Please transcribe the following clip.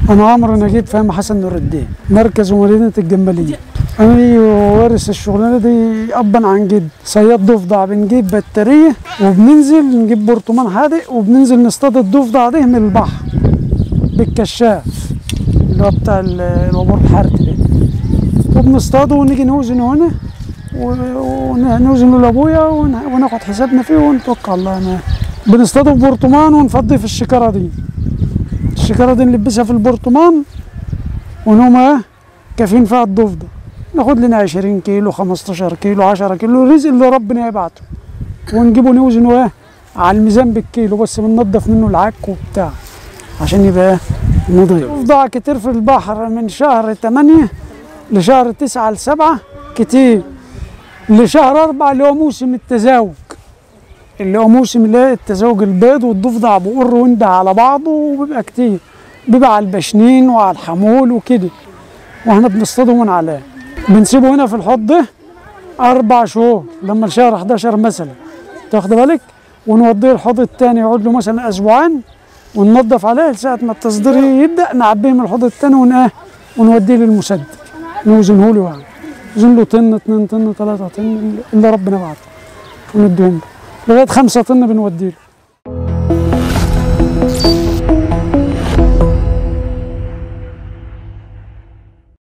أنا عمرو نجيب فهم حسن نور الدين مركز ومدينة الجمالية أنا وارث الشغلانة دي أبا عن جد صياد ضفدع بنجيب بطارية وبننزل نجيب برطمان حادق وبننزل نصطاد الضفدع ده من البحر بالكشاف اللي هو بتاع ال- الوبور الحرت ده وبنصطاده ونيجي نوزنه هنا و- ونوزنه لابويا ون- وناخد حسابنا فيه ونتوكل على الله أنا بنصطاده ببرطمان ونفضيه في الشكارة دي الشكارة دي نلبسها في البرطمان ونقوم ايه كافين فيها الضفدع ناخد لنا 20 كيلو 15 كيلو 10 كيلو الرزق اللي ربنا يبعته ونجيبه نوزنه ايه على الميزان بالكيلو بس بننضف منه العك وبتاع عشان يبقى ايه نضيف ضفدع كتير في البحر من شهر 8 لشهر 9 ل 7 كتير لشهر 4 اللي هو موسم التزاوج اللي هو موسم اللي هي التزاوج البيض والضفدع بقر وندع على بعضه وبيبقى كتير بيبقى على البشنين وعلى الحمول وكده واحنا بنصطاده من عليه بنسيبه هنا في الحوض ده اربع شهور لما الشهر 11 مثلا تاخد بالك ونوديه الحوض التاني يقعد له مثلا اسبوعين وننظف عليه ساعة ما التصدير يبدأ نعبيه من الحوض التاني ون ايه ونوديه للمسدد نوزنه له يعني نوزن له طن اتنين طن تلاتة طن اللي ربنا بعته ونديهم له لغاية خمسة طن بنوديه له